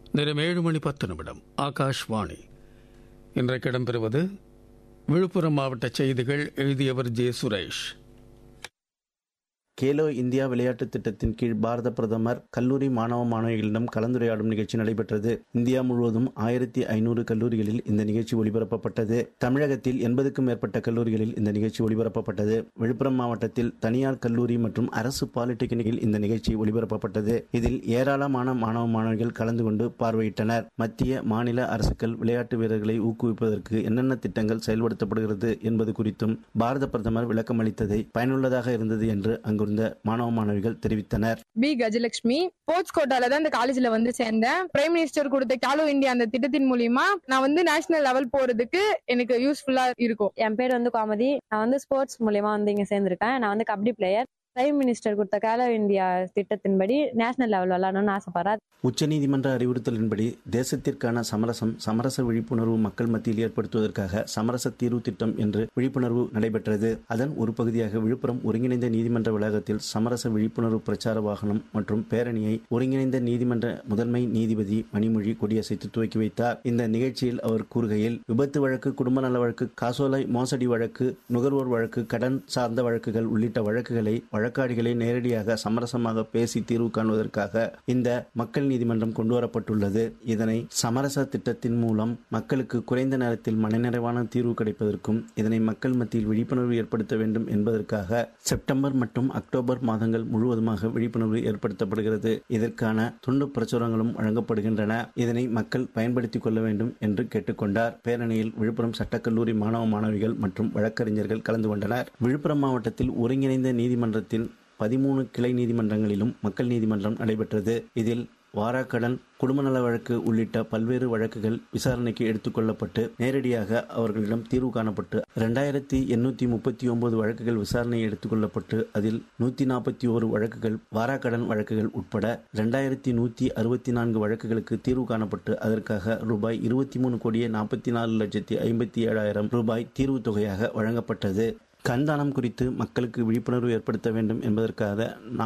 நேரம் ஏழு மணி பத்து நிமிடம் ஆகாஷ்வாணி இன்றைக்கு இடம்பெறுவது விழுப்புரம் மாவட்ட செய்திகள் எழுதியவர் ஜே சுரேஷ் கேலோ இந்தியா விளையாட்டுத் திட்டத்தின் கீழ் பாரத பிரதமர் கல்லூரி மாணவ மாணவிகளிடம் கலந்துரையாடும் நிகழ்ச்சி நடைபெற்றது இந்தியா முழுவதும் ஆயிரத்தி ஐநூறு கல்லூரிகளில் இந்த நிகழ்ச்சி ஒளிபரப்பப்பட்டது தமிழகத்தில் எண்பதுக்கும் மேற்பட்ட கல்லூரிகளில் இந்த நிகழ்ச்சி ஒளிபரப்பப்பட்டது விழுப்புரம் மாவட்டத்தில் தனியார் கல்லூரி மற்றும் அரசு பாலிடெக்னிக்கில் இந்த நிகழ்ச்சி ஒளிபரப்பப்பட்டது இதில் ஏராளமான மாணவ மாணவிகள் கலந்து கொண்டு பார்வையிட்டனர் மத்திய மாநில அரசுகள் விளையாட்டு வீரர்களை ஊக்குவிப்பதற்கு என்னென்ன திட்டங்கள் செயல்படுத்தப்படுகிறது என்பது குறித்தும் பாரத பிரதமர் விளக்கம் அளித்ததை பயனுள்ளதாக இருந்தது என்று அங்கிருந்த மாணவ மாணவிகள் தெரிவித்தனர் பி கஜலட்சுமி ஸ்போர்ட்ஸ் கோட்டால தான் இந்த காலேஜ்ல வந்து சேர்ந்தேன் பிரைம் மினிஸ்டர் கொடுத்த கேலோ இந்தியா அந்த திட்டத்தின் மூலியமா நான் வந்து நேஷனல் லெவல் போறதுக்கு எனக்கு யூஸ்ஃபுல்லா இருக்கும் என் பேர் வந்து கோமதி நான் வந்து ஸ்போர்ட்ஸ் மூலியமா வந்து இங்க சேர்ந்திருக்கேன் நான் வந்து கபடி பிளேயர் பிரைம் மினிஸ்டர் கொடுத்த கேலோ இந்தியா திட்டத்தின்படி நேஷனல் லெவல் விளாடணும்னு ஆசைப்படுறேன் உச்சநீதிமன்ற அறிவுறுத்தலின்படி தேசத்திற்கான சமரசம் சமரச விழிப்புணர்வு மக்கள் மத்தியில் ஏற்படுத்துவதற்காக சமரச தீர்வு திட்டம் என்று விழிப்புணர்வு நடைபெற்றது அதன் ஒரு பகுதியாக விழுப்புரம் ஒருங்கிணைந்த நீதிமன்ற வளாகத்தில் சமரச விழிப்புணர்வு பிரச்சார வாகனம் மற்றும் பேரணியை ஒருங்கிணைந்த நீதிமன்ற முதன்மை நீதிபதி மணிமொழி கொடியசைத்து துவக்கி வைத்தார் இந்த நிகழ்ச்சியில் அவர் கூறுகையில் விபத்து வழக்கு குடும்ப நல வழக்கு காசோலை மோசடி வழக்கு நுகர்வோர் வழக்கு கடன் சார்ந்த வழக்குகள் உள்ளிட்ட வழக்குகளை வழக்காடிகளை நேரடியாக சமரசமாக பேசி தீர்வு காணுவதற்காக இந்த மக்கள் நீதிமன்றம் கொண்டுவரப்பட்டுள்ளது இதனை சமரச திட்டத்தின் மூலம் மக்களுக்கு குறைந்த நேரத்தில் மனநிறைவான தீர்வு கிடைப்பதற்கும் இதனை மக்கள் மத்தியில் விழிப்புணர்வு ஏற்படுத்த வேண்டும் என்பதற்காக செப்டம்பர் மற்றும் அக்டோபர் மாதங்கள் முழுவதுமாக விழிப்புணர்வு ஏற்படுத்தப்படுகிறது இதற்கான துண்டு பிரசுரங்களும் வழங்கப்படுகின்றன இதனை மக்கள் பயன்படுத்திக் கொள்ள வேண்டும் என்று கேட்டுக்கொண்டார் பேரணியில் விழுப்புரம் சட்டக்கல்லூரி மாணவ மாணவிகள் மற்றும் வழக்கறிஞர்கள் கலந்து கொண்டனர் விழுப்புரம் மாவட்டத்தில் ஒருங்கிணைந்த நீதிமன்றத்தில் பதிமூணு கிளை நீதிமன்றங்களிலும் மக்கள் நீதிமன்றம் நடைபெற்றது இதில் வாராக்கடன் குடும்ப நல வழக்கு உள்ளிட்ட பல்வேறு வழக்குகள் விசாரணைக்கு எடுத்துக்கொள்ளப்பட்டு நேரடியாக அவர்களிடம் தீர்வு காணப்பட்டு இரண்டாயிரத்தி எண்ணூத்தி முப்பத்தி ஒன்பது வழக்குகள் விசாரணை எடுத்துக்கொள்ளப்பட்டு அதில் நூத்தி நாற்பத்தி ஒரு வழக்குகள் வாராக்கடன் வழக்குகள் உட்பட இரண்டாயிரத்தி நூத்தி அறுபத்தி நான்கு வழக்குகளுக்கு தீர்வு காணப்பட்டு அதற்காக ரூபாய் இருபத்தி மூணு கோடியே நாற்பத்தி நாலு லட்சத்தி ஐம்பத்தி ஏழாயிரம் ரூபாய் தீர்வு தொகையாக வழங்கப்பட்டது கண்தானம் குறித்து மக்களுக்கு விழிப்புணர்வு ஏற்படுத்த வேண்டும் என்பதற்காக